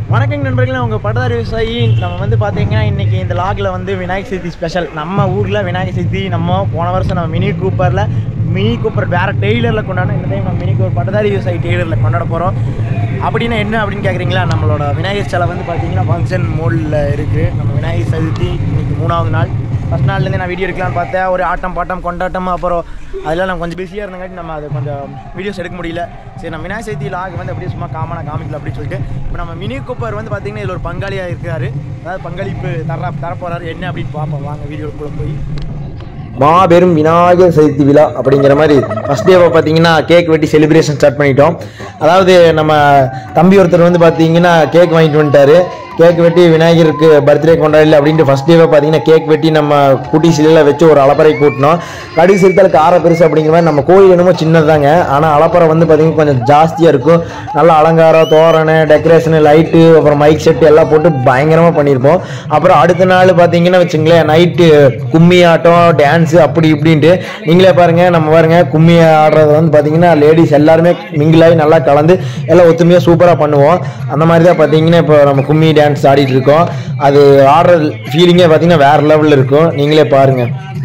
வணக்கம் நண்பர்களே உங்கள் பட்டதாரி விவசாயி நம்ம வந்து பார்த்தீங்கன்னா இன்றைக்கி இந்த லாகில் வந்து விநாயகர் சதுர்த்தி ஸ்பெஷல் நம்ம ஊரில் விநாயகர் சதுர்த்தி நம்ம போன வருஷம் நம்ம மினி கூப்பரில் மினி கூப்பர் வேறு டெய்லரில் கொண்டாடணும் இந்த டைம் நம்ம மினி கூப்பர் பட்டதாரி விவசாயி டெய்லரில் கொண்டாட போகிறோம் அப்படின்னா என்ன அப்படின்னு கேட்குறீங்களா நம்மளோட விநாயகர் சிலை வந்து பார்த்தீங்கன்னா ஃபங்க்ஷன் மோடில் இருக்குது நம்ம விநாயகர் சதுர்த்தி இன்னைக்கு மூணாவது நாள் ஃபஸ்ட் நாள்லேருந்து நான் வீடியோ எடுக்கலாம்னு பார்த்தேன் ஒரு ஆட்டம் பாட்டம் கொண்டாட்டம் அப்புறம் அதெல்லாம் நம்ம கொஞ்சம் பிஸியாக இருந்தங்காட்டி நம்ம அது கொஞ்சம் வீடியோஸ் எடுக்க முடியல சரி நம்ம விநாயகர் சதுர்த்தி லாக் வந்து அப்படியே சும்மா காமனாக காமிக்கல அப்படின்னு சொல்லிட்டு இப்போ நம்ம மினி கூப்பர் வந்து பார்த்தீங்கன்னா இதில் ஒரு பங்காளியாக இருக்காரு அதாவது பங்களிப்பு தர தரப்போறாரு என்ன அப்படின்னு பார்ப்போம் வாங்க வீடியோக்குள்ளே போய் மாபெரும் விநாயகர் சதுர்த்தி விழா அப்படிங்கிற மாதிரி ஃபஸ்ட் டேவை பார்த்தீங்கன்னா கேக் வெட்டி செலிப்ரேஷன் ஸ்டார்ட் பண்ணிட்டோம் அதாவது நம்ம தம்பி ஒருத்தர் வந்து பார்த்தீங்கன்னா கேக் வாங்கிட்டு வந்துட்டாரு கேக் வெட்டி விநாயகருக்கு பர்த்டே கொண்டாடல அப்படின்ட்டு ஃபஸ்ட் டேவை பார்த்தீங்கன்னா கேக் வெட்டி நம்ம குட்டி சிலையில் வச்சு ஒரு அலப்பறை கூட்டினோம் கடி சிறுத்தலுக்கு ஆற பெருசு அப்படிங்கிற மாதிரி நம்ம கோயில் என்னமோ சின்னதாங்க ஆனால் அலப்பறை வந்து பார்த்தீங்கன்னா கொஞ்சம் ஜாஸ்தியாக இருக்கும் நல்ல அலங்காரம் தோரணை டெக்கரேஷனு லைட்டு அப்புறம் மைக் செட் எல்லாம் போட்டு பயங்கரமாக பண்ணியிருப்போம் அப்புறம் அடுத்த நாள் பார்த்தீங்கன்னா வச்சுங்களேன் நைட்டு கும்மி ஆட்டம் டான்ஸு அப்படி இப்படின்ட்டு நீங்களே பாருங்க நம்ம பாருங்க கும்மி ஆடுறது வந்து பார்த்தீங்கன்னா லேடிஸ் எல்லாருமே மிங்கிளாகி நல்லா கலந்து எல்லாம் ஒத்துமையாக சூப்பராக பண்ணுவோம் அந்த மாதிரி தான் பார்த்தீங்கன்னா இப்போ நம்ம கும்மி டான்ஸ் ஆடிட்டு இருக்கோம் அது ஆடுற ஃபீலிங்கே பார்த்தீங்கன்னா வேற லெவலில் இருக்கும் நீங்களே பாருங்க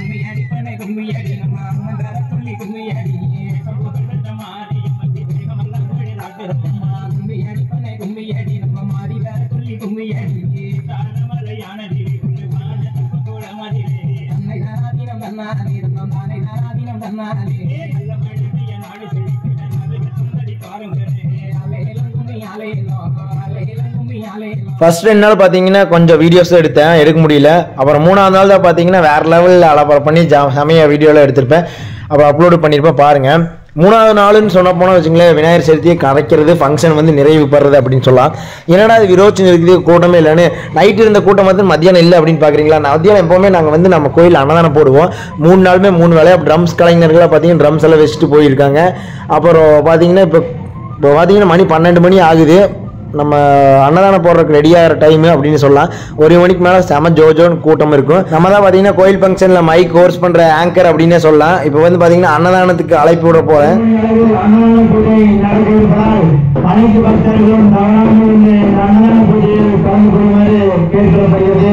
ஃபர்ஸ்ட் ரெண்டு நாள் பார்த்தீங்கன்னா கொஞ்சம் வீடியோஸ் எடுத்தேன் எடுக்க முடியல அப்புறம் மூணாவது நாள் தான் பார்த்தீங்கன்னா வேற லெவலில் அலப்பறம் பண்ணி ஜா செமைய வீடியோவில் எடுத்திருப்பேன் அப்புறம் அப்லோடு பண்ணியிருப்பேன் பாருங்க மூணாவது நாளுன்னு சொன்ன போனால் வச்சுங்களேன் விநாயகர் சதுர்த்தியை கரைக்கிறது ஃபங்க்ஷன் வந்து நிறைவு பெறது அப்படின்னு சொல்லலாம் என்னடா இது விரோச்சம் இருக்குது கூட்டமே இல்லைன்னு நைட் இருந்த கூட்டம் வந்து மத்தியானம் இல்லை அப்படின்னு பார்க்குறீங்களா மத்தியானம் எப்போவுமே நாங்கள் வந்து நம்ம கோயில் அன்னதானம் போடுவோம் மூணு நாளுமே மூணு வேலையாக ட்ரம்ஸ் கலைஞர்களாக பார்த்தீங்கன்னா ட்ரம்ஸ் எல்லாம் வச்சுட்டு போயிருக்காங்க அப்புறம் பார்த்தீங்கன்னா இப்போ இப்போ பார்த்தீங்கன்னா மணி பன்னெண்டு மணி ஆகுது நம்ம அன்னதானம் போடுறதுக்கு ரெடி ஆகிற டைமு அப்படின்னு சொல்லலாம் ஒரு மணிக்கு மேலே செம ஜோஜோன்னு கூட்டம் இருக்கும் நம்ம தான் பார்த்தீங்கன்னா கோயில் ஃபங்க்ஷனில் மைக் கோர்ஸ் பண்ணுற ஆங்கர் அப்படின்னே சொல்லலாம் இப்போ வந்து பார்த்தீங்கன்னா அன்னதானத்துக்கு அழைப்பு விட போகிறேன் அன்னதான பூஜை நடைபெறுவதால் அனைத்து பக்தர்களும் தவறாமல் இந்த அன்னதான பூஜையில் கலந்து கொள்ளுமாறு கேட்கப்படுகிறது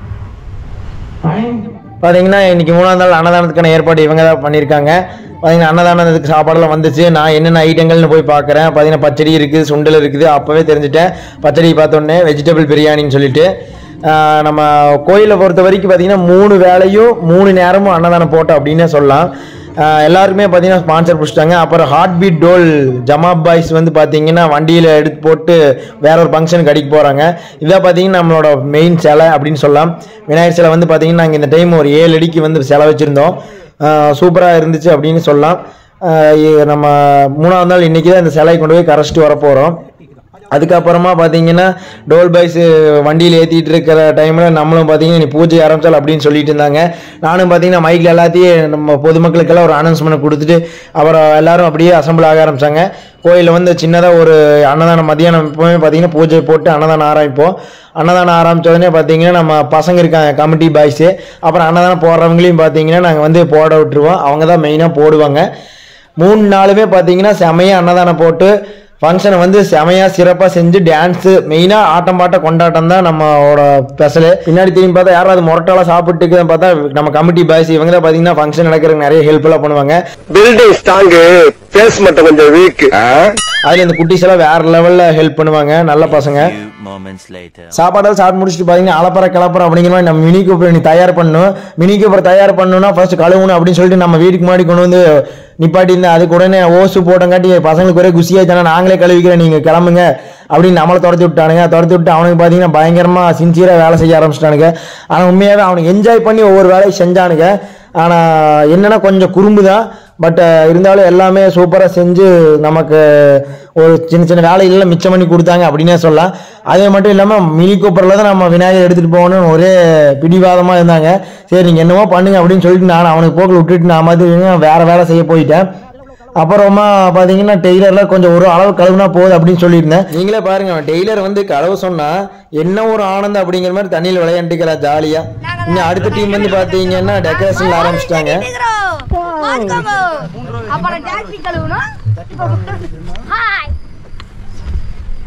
அனைத்து பார்த்தீங்கன்னா இன்னைக்கு மூணாவது நாள் அன்னதானத்துக்கான ஏற்பாடு இவங்க தான் பண்ணியிருக்காங்க பார்த்தீங்கன்னா அன்னதானத்துக்கு சாப்பாடெல்லாம் வந்துச்சு நான் என்னென்ன ஐட்டங்கள்னு போய் பார்க்குறேன் பார்த்தீங்கன்னா பச்சடி இருக்குது சுண்டல் இருக்குது அப்போவே தெரிஞ்சுட்டேன் பச்சடி பார்த்தோன்னே வெஜிடபிள் பிரியாணின்னு சொல்லிட்டு ஆஹ் நம்ம கோயிலை பொறுத்த வரைக்கும் பார்த்தீங்கன்னா மூணு வேளையும் மூணு நேரமும் அன்னதானம் போட்டோம் அப்படின்னே சொல்லலாம் ஆஹ் எல்லாருக்குமே பார்த்தீங்கன்னா ஸ்பான்சர் பிடிச்சிட்டாங்க அப்புறம் ஹார்ட் பீட் டோல் ஜமாப் பாய்ஸ் வந்து பார்த்தீங்கன்னா வண்டியில் எடுத்து போட்டு வேற ஒரு ஃபங்க்ஷனுக்கு அடிக்க போகிறாங்க இதான் பார்த்தீங்கன்னா நம்மளோட மெயின் சிலை அப்படின்னு சொல்லலாம் விநாயகர் சிலை வந்து பார்த்தீங்கன்னா நாங்கள் இந்த டைம் ஒரு ஏழு அடிக்கு வந்து சிலை வச்சுருந்தோம் சூப்பராக இருந்துச்சு அப்படின்னு சொல்லலாம் ஆஹ் இ- நம்ம மூணாவது நாள் இன்றைக்கி தான் இந்த சிலையை கொண்டு போய் கரைச்சிட்டு வர போகிறோம் அதுக்கப்புறமா பார்த்தீங்கன்னா டோல் பைஸ் வண்டியில் ஏற்றிட்டு இருக்கிற டைமில் நம்மளும் பார்த்தீங்கன்னா நீ பூஜை ஆரம்பிச்சால் அப்படின்னு சொல்லிட்டு இருந்தாங்க நானும் பார்த்தீங்கன்னா மைக்கில் எல்லாத்தையும் நம்ம பொதுமக்களுக்கெல்லாம் ஒரு அனௌன்ஸ்மெண்ட் கொடுத்துட்டு அப்புறம் எல்லாரும் அப்படியே அசம்பிள் ஆக ஆரம்பிச்சாங்க கோயிலில் வந்து சின்னதாக ஒரு அன்னதானம் மதியானம் எப்பவுமே பார்த்தீங்கன்னா பூஜை போட்டு அன்னதானம் ஆரம்பிப்போம் அன்னதானம் ஆரம்பிச்ச உடனே பார்த்தீங்கன்னா நம்ம பசங்க இருக்காங்க கமிட்டி பாய்ஸு அப்புறம் அன்னதானம் போடுறவங்களையும் பார்த்தீங்கன்னா நாங்கள் வந்து போட விட்டுருவோம் அவங்க தான் மெயினாக போடுவாங்க மூணு நாளுமே பார்த்தீங்கன்னா செமையாக அன்னதானம் போட்டு ஃபங்க்ஷனை வந்து செமையாக சிறப்பாக செஞ்சு டான்ஸு மெயினாக ஆட்டம் பாட்ட கொண்டாட்டம் தான் நம்மளோட ஸ்பெஷலு பின்னாடி திரும்பி பார்த்தா யாராவது முரட்டாலாம் சாப்பிட்டுக்கு பார்த்தா நம்ம கமிட்டி பாய்ஸ் இவங்க தான் பார்த்தீங்கன்னா ஃபங்க்ஷன் நடக்கிறதுக்கு நிறைய ஹெல்ப்ஃபுல்லாக பண்ணுவாங்க பில்டிங் ஸ்ட்ராங்கு பேஸ் மட்டும் கொஞ்சம் வீக் அதில் இந்த குட்டீஸ் எல்லாம் வேற லெவலில் ஹெல்ப் பண்ணுவாங்க நல்ல பசங்க Few moments later. சாப்பாடெல்லாம் சாப்பிட்டு முடிச்சுட்டு பார்த்தீங்கன்னா அலப்பற கிளப்புற அப்படிங்கிற மாதிரி நம்ம மினி கூப்பர் நீ தயார் பண்ணணும் மினி கூப்பர் தயார் பண்ணணும்னா ஃபர்ஸ்ட் கழுவணும் அப்படின்னு சொல்லிட்டு நம்ம வீட்டுக்கு முன்னாடி கொண்டு வந்து நிப்பாட்டியிருந்தேன் அதுக்கு உடனே ஓசு போட்டங்காட்டி பசங்களுக்கு ஒரே குசியாச்சானா நாங்களே கழுவிக்கிறேன் நீங்கள் கிளம்புங்க அப்படின்னு நம்மளை துரத்தி விட்டானுங்க துரத்தி விட்டு அவனுக்கு பார்த்தீங்கன்னா பயங்கரமாக சின்சியராக வேலை செய்ய ஆரம்பிச்சிட்டானுங்க ஆனால் உண்மையாகவே அவனுக்கு என்ஜாய் பண்ணி ஒவ்வொரு வேலையும் செஞ்சானுங்க ஆனால் என்னன்னா கொஞ்சம் குறும்பு தான் பட் இருந்தாலும் எல்லாமே சூப்பராக செஞ்சு நமக்கு ஒரு சின்ன சின்ன வேலைகள்லாம் மிச்சம் பண்ணி கொடுத்தாங்க அப்படின்னே சொல்லலாம் அதே மட்டும் இல்லாமல் மினி கூப்பரில் தான் நம்ம விநாயகர் எடுத்துகிட்டு போகணும்னு ஒரே பிடிவாதமாக இருந்தாங்க சரி நீங்கள் என்னமோ பண்ணுங்க அப்படின்னு சொல்லிட்டு நான் அவனுக்கு போக்கில் விட்டுட்டு நான் மாதிரி வேறு வேலை செய்ய போயிட்டேன் அப்புறமா பார்த்தீங்கன்னா டெய்லரில் கொஞ்சம் ஒரு அளவு கழுவுனா போகுது அப்படின்னு சொல்லியிருந்தேன் நீங்களே பாருங்க அவன் டெய்லர் வந்து கழுவ சொன்னா என்ன ஒரு ஆனந்தம் அப்படிங்கிற மாதிரி தண்ணியில் விளையாண்டுக்கிறா ஜாலியாக இன்னும் அடுத்த டீம் வந்து பார்த்தீங்கன்னா டெக்கரேஷன் ஆரம்பிச்சிட்டாங்க பாத்துக்கோங்க அப்புறம் டாக்ஸி கழுவணும் இப்போ ஹாய்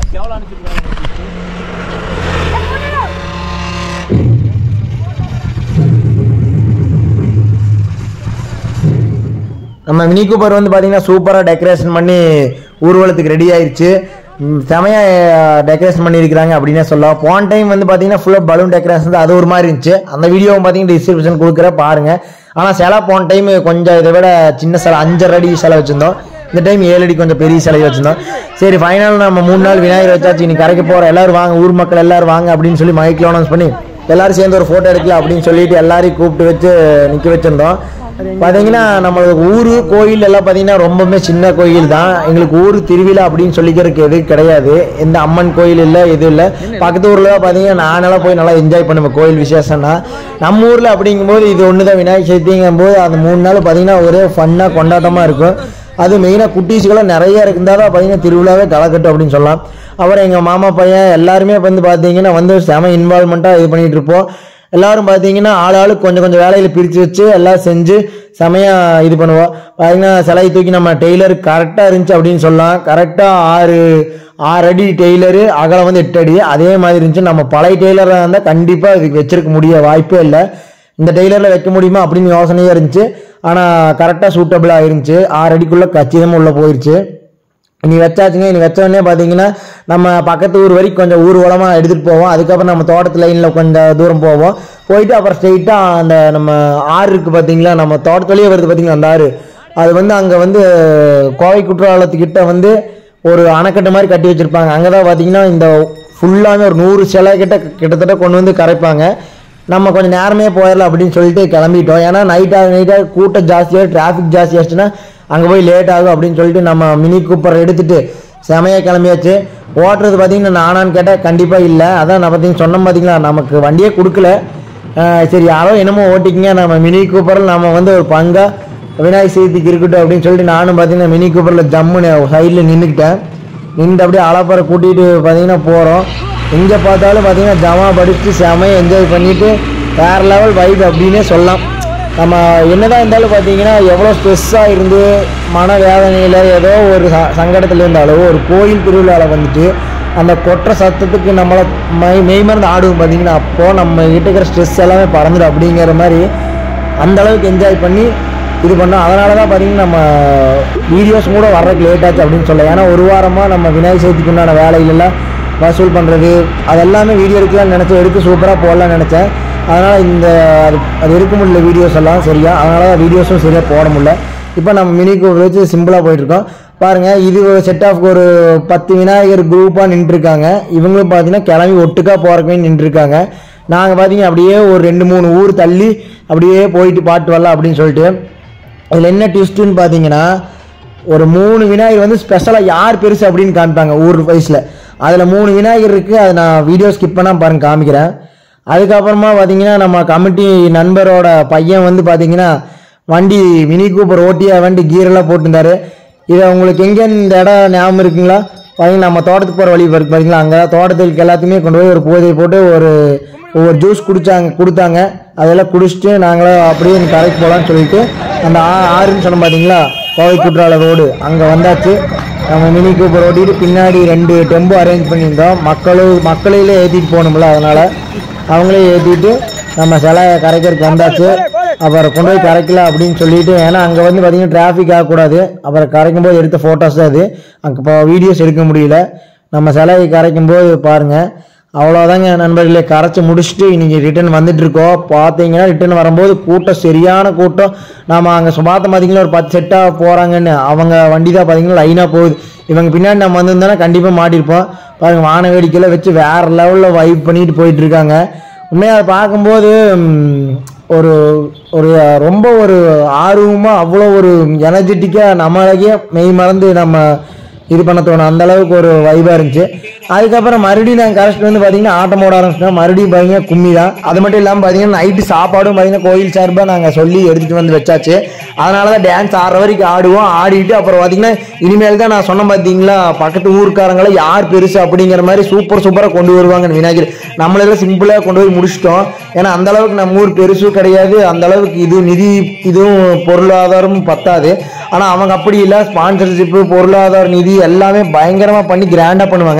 நம்ம மினி கூப்பர் வந்து பார்த்தீங்கன்னா சூப்பராக டெக்கரேஷன் பண்ணி ஊர்வலத்துக்கு ரெடி ஆயிருச்சு ம், செமையா டெக்கரேஷன் பண்ணியிருக்கிறாங்க அப்படின்னே சொல்லலாம் போன டைம் வந்து பார்த்தீங்கன்னா ஃபுல்லாக பலூன் டெக்கரேஷன் அது ஒரு மாதிரி இருந்துச்சு அந்த வீடியோவும் பார்த்தீங்கன்னா டிஸ்கிரிப்ஷன் கொடுக்குற பாருங்க ஆனால் சிலை போன டைம் கொஞ்சம் இதை விட சின்ன சிலை அஞ்சரை அடி சிலை வச்சுருந்தோம் இந்த டைம் ஏழு அடி கொஞ்சம் பெரிய சிலை வச்சுருந்தோம் சரி ஃபைனல் நம்ம மூணு நாள் விநாயகர் வச்சாச்சு இன்னைக்கு கரைக்க போகிற எல்லாரும் வாங்க ஊர் மக்கள் எல்லாரும் வாங்க அப்படின்னு சொல்லி மைக்கில் அனௌன்ஸ் பண்ணி எல்லாரும் சேர்ந்து ஒரு ஃபோட்டோ எடுக்கலாம் அப்படின்னு சொல்லிட்டு எல்லாரையும் கூப்பிட்டு வச்சு நிற்க வச்சிருந்தோம் பார்த்தீங்கன்னா நம்மளுக்கு ஊர் கோயில் எல்லாம் பார்த்தீங்கன்னா ரொம்பவுமே சின்ன கோயில் தான் எங்களுக்கு ஊர் திருவிழா அப்படின்னு சொல்லிக்கிறதுக்கு எதுவும் கிடையாது எந்த அம்மன் கோயில் இல்லை எதுவும் இல்லை பக்கத்து ஊரில் பார்த்தீங்கன்னா நானெல்லாம் போய் நல்லா என்ஜாய் பண்ணுவேன் கோயில் விசேஷம்னா நம்ம ஊரில் அப்படிங்கும்போது இது ஒன்று தான் விநாயகர் சதுர்த்திங்கும் போது அந்த மூணு நாள் பார்த்தீங்கன்னா ஒரே ஃபன்னாக கொண்டாட்டமாக இருக்கும் அது மெயினாக குட்டீஸ்களும் நிறைய இருந்தால் தான் பார்த்தீங்கன்னா திருவிழாவே கலக்கட்டும் அப்படின்னு சொல்லலாம் அப்புறம் எங்கள் மாமா பையன் எல்லாருமே வந்து பார்த்தீங்கன்னா வந்து செம இன்வால்மெண்ட்டாக இது பண்ணிகிட்டு இருப்போம் எல்லாரும் பார்த்தீங்கன்னா ஆள் ஆளுக்கு கொஞ்சம் கொஞ்சம் வேலையில் பிரித்து வச்சு எல்லாம் செஞ்சு செமையாக இது பண்ணுவோம் பார்த்தீங்கன்னா சிலையை தூக்கி நம்ம டெய்லர் கரெக்டாக இருந்துச்சு அப்படின்னு சொல்லலாம் கரெக்டாக ஆறு ஆறு அடி டெய்லரு அகலம் வந்து எட்டு அடி அதே மாதிரி இருந்துச்சு நம்ம பழைய டெய்லராக இருந்தால் கண்டிப்பாக இதுக்கு வச்சிருக்க முடிய வாய்ப்பே இல்லை இந்த டெய்லரில் வைக்க முடியுமா அப்படின்னு யோசனையாக இருந்துச்சு ஆனால் கரெக்டாக சூட்டபிளாக இருந்துச்சு ஆறு அடிக்குள்ளே கச்சிதமாக உள்ளே போயிருச்சு இனி வச்சாச்சுங்க இனி வச்ச உடனே பார்த்தீங்கன்னா நம்ம பக்கத்து ஊர் வரைக்கும் கொஞ்சம் ஊர்வலமாக எடுத்துகிட்டு போவோம் அதுக்கப்புறம் நம்ம தோட்டத்து லைனில் கொஞ்சம் தூரம் போவோம் போயிட்டு அப்புறம் ஸ்ட்ரெயிட்டாக அந்த நம்ம ஆறு இருக்குது பார்த்தீங்களா நம்ம தோட்டத்து வழியே வருது பார்த்தீங்களா அந்த ஆறு அது வந்து அங்கே வந்து கோவை குற்றாலத்துக்கிட்ட வந்து ஒரு அணைக்கட்டு மாதிரி கட்டி வச்சுருப்பாங்க அங்கே தான் பார்த்தீங்கன்னா இந்த ஃபுல்லாமே ஒரு நூறு சிலை கிட்ட கிட்டத்தட்ட கொண்டு வந்து கரைப்பாங்க நம்ம கொஞ்சம் நேரமே போயிடலாம் அப்படின்னு சொல்லிட்டு கிளம்பிட்டோம் ஏன்னா நைட்டாக நைட்டாக கூட்டம் ஜாஸ்தியாக டிராஃபிக் ஜாஸ்தி ஆச்சுன்னா அங்கே போய் லேட் ஆகும் அப்படின்னு சொல்லிட்டு நம்ம மினி கூப்பர் எடுத்துட்டு செமையாக கிளம்பியாச்சு ஓட்டுறது பார்த்தீங்கன்னா நானான்னு கேட்டால் கண்டிப்பாக இல்லை அதான் நான் பார்த்தீங்கன்னா சொன்ன பார்த்தீங்களா நமக்கு வண்டியே கொடுக்கல ஆஹ் சரி யாரோ என்னமோ ஓட்டிக்கிங்க நம்ம மினி கூப்பரில் நம்ம வந்து ஒரு பங்கா விநாயகர் சதுர்த்திக்கு இருக்கட்டும் அப்படின்னு சொல்லிட்டு நானும் பார்த்தீங்கன்னா மினி கூப்பரில் ஜம்முன்னு சைடில் நின்றுக்கிட்டேன் நின்று அப்படியே அலப்பறை கூட்டிகிட்டு பார்த்தீங்கன்னா போகிறோம் எங்கே பார்த்தாலும் பார்த்தீங்கன்னா ஜமா படிச்சுட்டு செமையாக என்ஜாய் பண்ணிட்டு வேறு லெவல் வைப் அப்படின்னே சொல்லலாம் நம்ம என்னதான் இருந்தாலும் பார்த்தீங்கன்னா எவ்வளோ ஸ்ட்ரெஸ்ஸாக இருந்து மன வேதனையில் ஏதோ ஒரு ச சங்கடத்தில் இருந்தாலும் ஒரு கோயில் திருவிழாவில் வந்துட்டு அந்த கொற்ற சத்தத்துக்கு நம்மளை மை மெய்மறந்து ஆடுவோம் பார்த்தீங்கன்னா அப்போது நம்ம கிட்ட இருக்கிற ஸ்ட்ரெஸ் எல்லாமே பறந்துடும் அப்படிங்கிற மாதிரி அந்த அளவுக்கு என்ஜாய் பண்ணி இது பண்ணோம் அதனால தான் பார்த்தீங்கன்னா நம்ம வீடியோஸ் கூட வர்றதுக்கு லேட் ஆச்சு அப்படின்னு சொல்லலாம் ஏன்னா ஒரு வாரமாக நம்ம விநாயகர் சதுர்த்திக்கு உண்டான வேலைகளெல்லாம் வசூல் பண்ணுறது அது எல்லாமே வீடியோ எடுக்கலாம்னு நினச்சேன் எடுத்து சூப்பராக போடலாம்னு நினச்சேன் அதனால் இந்த அது அது எடுக்க முடியல வீடியோஸ் எல்லாம் சரியா அதனால தான் வீடியோஸும் சரியாக போட முடியல இப்போ நம்ம மினி கோவில் வச்சு சிம்பிளாக போயிட்டுருக்கோம் பாருங்கள் இது செட் ஆஃப் ஒரு பத்து விநாயகர் குரூப்பாக நின்றுருக்காங்க இவங்களும் பார்த்தீங்கன்னா கிளம்பி ஒட்டுக்கா போகிறக்குமே நின்றுருக்காங்க நாங்கள் பார்த்தீங்க அப்படியே ஒரு ரெண்டு மூணு ஊர் தள்ளி அப்படியே போயிட்டு பாட்டு வரலாம் அப்படின்னு சொல்லிட்டு இதில் என்ன ட்விஸ்ட்டுன்னு பார்த்தீங்கன்னா ஒரு மூணு விநாயகர் வந்து ஸ்பெஷலாக யார் பெருசு அப்படின்னு காமிப்பாங்க ஊர் வயசில் அதில் மூணு விநாயகர் இருக்குது அதை நான் வீடியோ ஸ்கிப் பண்ணால் பாருங்க காமிக்கிறேன் அதுக்கப்புறமா பார்த்தீங்கன்னா நம்ம கமிட்டி நண்பரோட பையன் வந்து பார்த்தீங்கன்னா வண்டி மினி கூப்பர் ஓட்டியா வண்டி கீரெல்லாம் போட்டிருந்தாரு இதை உங்களுக்கு எங்கே இந்த இடம் ஞாபகம் இருக்குங்களா பார்த்தீங்கன்னா நம்ம தோட்டத்துக்கு போகிற வழி இருக்கு பார்த்தீங்களா அங்கே தோட்டத்துக்கு எல்லாத்தையுமே கொண்டு போய் ஒரு போதை போட்டு ஒரு ஒவ்வொரு ஜூஸ் குடிச்சாங்க கொடுத்தாங்க அதெல்லாம் குடிச்சிட்டு நாங்களும் அப்படியே இந்த கரைக்கு போகலான்னு சொல்லிட்டு அந்த ஆ- ஆறுன்னு சொன்னோம் பார்த்தீங்களா கோவை குற்றால ரோடு அங்கே வந்தாச்சு நம்ம மினி கூப்பர் ஓட்டிட்டு பின்னாடி ரெண்டு டெம்போ அரேஞ்ச் பண்ணியிருந்தோம் மக்களும் மக்களையிலே ஏற்றிட்டு போகணும்ல அதனால் அவங்களே ஏற்றிட்டு நம்ம சிலை கரைக்கிறதுக்கு வந்தாச்சு அப்புறம் கொண்டு போய் கரைக்கல அப்படின்னு சொல்லிட்டு ஏன்னா அங்கே வந்து பார்த்தீங்கன்னா டிராஃபிக் ஆகக்கூடாது அப்புறம் கரைக்கும் போது எடுத்த ஃபோட்டோஸ் தான் அது அங்கே இப்போ வீடியோஸ் எடுக்க முடியல நம்ம சிலையை கரைக்கும் போது பாருங்கள் அவ்வளோதாங்க நண்பர்களே கரைச்சி முடிச்சுட்டு இன்னைக்கு ரிட்டர்ன் வந்துட்டு இருக்கோம் பார்த்தீங்கன்னா ரிட்டர்ன் வரும்போது கூட்டம் சரியான கூட்டம் நாம அங்கே பார்த்த பார்த்தீங்கன்னா ஒரு பத்து செட்டாக போகிறாங்கன்னு அவங்க வண்டி தான் பார்த்தீங்கன்னா லைனாக போகுது இவங்க பின்னாடி நம்ம வந்திருந்தோன்னா கண்டிப்பாக மாட்டியிருப்போம் பாருங்க வான வேடிக்கையில் வச்சு வேற லெவலில் வைப் பண்ணிட்டு போயிட்டு இருக்காங்க உண்மையாக அதை பார்க்கும்போது ம், ஒரு ஒரு ரொம்ப ஒரு ஆர்வமாக அவ்வளோ ஒரு எனர்ஜெட்டிக்காக நம்மளுக்கே மெய் மறந்து நம்ம இது பண்ண தோணும் அந்த அளவுக்கு ஒரு வைபாக இருந்துச்சு அதுக்கப்புறம் மறுபடியும் நாங்கள் கரெக்ட் வந்து பார்த்தீங்கன்னா ஆட்டம் போட ஆரம்பிச்சிட்டோம் மறுபடியும் பார்த்தீங்கன்னா கும்மி தான் அது மட்டும் இல்லாமல் பார்த்தீங்கன்னா நைட்டு சாப்பாடும் பார்த்தீங்கன்னா கோயில் சார்பாக நாங்கள் சொல்லி எடுத்துகிட்டு வந்து வச்சாச்சு அதனால தான் டான்ஸ் ஆடுற வரைக்கும் ஆடுவோம் ஆடிட்டு அப்புறம் பார்த்தீங்கன்னா இனிமேல் தான் நான் சொன்ன பார்த்தீங்களா பக்கத்து ஊருக்காரங்களை யார் பெருசு அப்படிங்கிற மாதிரி சூப்பர் சூப்பராக கொண்டு வருவாங்க விநாயகர் நம்மளெல்லாம் சிம்பிளாக கொண்டு போய் முடிச்சிட்டோம் ஏன்னா அந்த அளவுக்கு நம்ம ஊர் பெருசும் கிடையாது அந்த அளவுக்கு இது நிதி இதுவும் பொருளாதாரமும் பத்தாது ஆனால் அவங்க அப்படி இல்லை ஸ்பான்சர்ஷிப்பு பொருளாதார நிதி எல்லாமே பயங்கரமாக பண்ணி கிராண்டாக பண்ணுவாங்க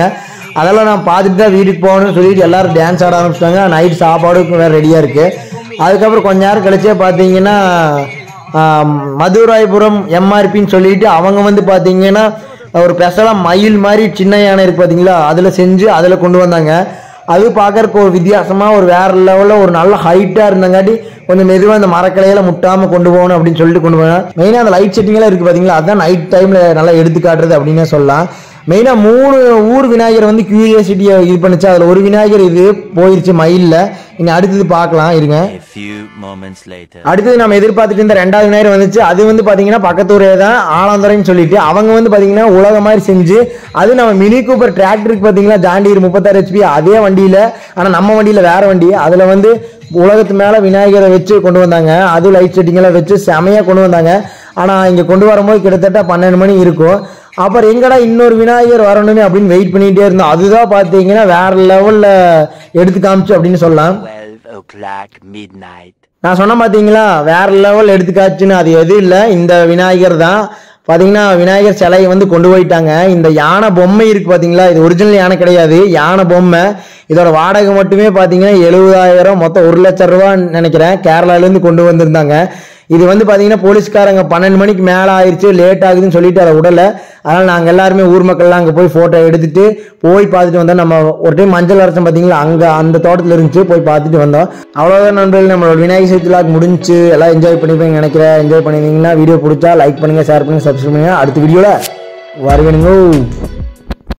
அதெல்லாம் நான் பார்த்துட்டு தான் வீட்டுக்கு போகணும்னு சொல்லிட்டு எல்லாரும் டான்ஸ் ஆட ஆரம்பிச்சிட்டாங்க நைட் சாப்பாடுக்கும் வேறு ரெடியாக இருக்குது அதுக்கப்புறம் கொஞ்ச நேரம் கழிச்சே பார்த்தீங்கன்னா ஆம், மதுராயபுரம் எம்ஆர்பின்னு சொல்லிட்டு அவங்க வந்து பார்த்தீங்கன்னா ஒரு ஸ்பெஷலாக மயில் மாதிரி சின்ன யானை இருக்கு பார்த்தீங்களா அதில் செஞ்சு அதில் கொண்டு வந்தாங்க அது பார்க்கறக்கு ஒரு வித்தியாசமாக ஒரு வேற லெவலில் ஒரு நல்ல ஹைட்டாக இருந்தங்காட்டி கொஞ்சம் மெதுவாக அந்த மரக்கலையில முட்டாமல் கொண்டு போகணும் அப்படின்னு சொல்லிட்டு கொண்டு போனேன் மெயினாக அந்த லைட் செட்டிங்லாம் இருக்குது பார்த்தீங்களா அதுதான் நைட் டைமில் நல்லா எடுத்து காட்டுறது அப்படின்னே சொல்லலாம் மெயினாக மூணு ஊர் விநாயகர் வந்து கியூரியாசிட்டியை இது பண்ணுச்சு அதில் ஒரு விநாயகர் இது போயிருச்சு மயிலில் இனி அடுத்தது பார்க்கலாம் இருங்க A few moments later. அடுத்தது நம்ம எதிர்பார்த்துட்டு இருந்த ரெண்டாவது விநாயகர் வந்துச்சு அது வந்து பாத்தீங்கன்னா பக்கத்தூரே தான் ஆலாந்துறைன்னு சொல்லிட்டு அவங்க வந்து பாத்தீங்கன்னா உலக மாதிரி செஞ்சு அது நம்ம மினி கூப்பர் டிராக்டருக்கு பாத்தீங்கன்னா ஜாண்டீர் முப்பத்தாறு ஹெச்பி அதே வண்டியில ஆனா நம்ம வண்டியில வேற வண்டி அதுல வந்து உலகத்து மேல விநாயகரை வச்சு கொண்டு வந்தாங்க அது லைட் செட்டிங் எல்லாம் வச்சு செமையா கொண்டு வந்தாங்க ஆனா இங்க கொண்டு வரும்போது கிட்டத்தட்ட பன்னெண்டு மணி இருக்கும் அப்புறம் எங்கடா இன்னொரு விநாயகர் வரணும்னு அப்படின்னு வெயிட் பண்ணிட்டே இருந்தோம் அதுதான் பாத்தீங்கன்னா வேற லெவல்ல எடுத்து காமிச்சு அப்படின்னு சொல்லலாம் 12 o'clock midnight. நான் சொன்ன பார்த்தீங்களா வேற லெவல் எடுத்துக்காச்சுன்னு அது எதுவும் இல்லை இந்த விநாயகர் தான் பார்த்தீங்கன்னா விநாயகர் சிலையை வந்து கொண்டு போயிட்டாங்க இந்த யானை பொம்மை இருக்கு பார்த்தீங்களா இது ஒரிஜினல் யானை கிடையாது யானை பொம்மை இதோட வாடகை மட்டுமே பார்த்தீங்கன்னா எழுபதாயிரம் மொத்தம் ஒரு லட்சம் ரூபான்னு நினைக்கிறேன் கேரளாலேருந்து கொண்டு வந்திருந்தாங்க இது வந்து பார்த்தீங்கன்னா போலீஸ்காரங்க பன்னெண்டு மணிக்கு மேலே ஆயிடுச்சு லேட் ஆகுதுன்னு சொல்லிட்டு அதை விடலை அதனால் நாங்கள் எல்லாருமே ஊர் மக்கள்லாம் அங்கே போய் ஃபோட்டோ எடுத்துட்டு போய் பார்த்துட்டு வந்தோம் நம்ம ஒரு டைம் மஞ்சள் அரசம் பார்த்தீங்களா அங்கே அந்த தோட்டத்தில் இருந்துச்சு போய் பார்த்துட்டு வந்தோம் அவ்வளோதான் நண்பர்கள் நம்மளோட விநாயகர் சதுர்த்தி vlog முடிஞ்சுச்சு எல்லாம் என்ஜாய் பண்ணிப்பீங்க நினைக்கிறேன் என்ஜாய் பண்ணியிருந்தீங்கன்னா வீடியோ பிடிச்சா லைக் பண்ணுங்கள் ஷேர் பண்ணுங்கள் சப்ஸ்கிரைப் பண்ணுங்கள் அடுத்த வீடியோவில் வருவேனுங்க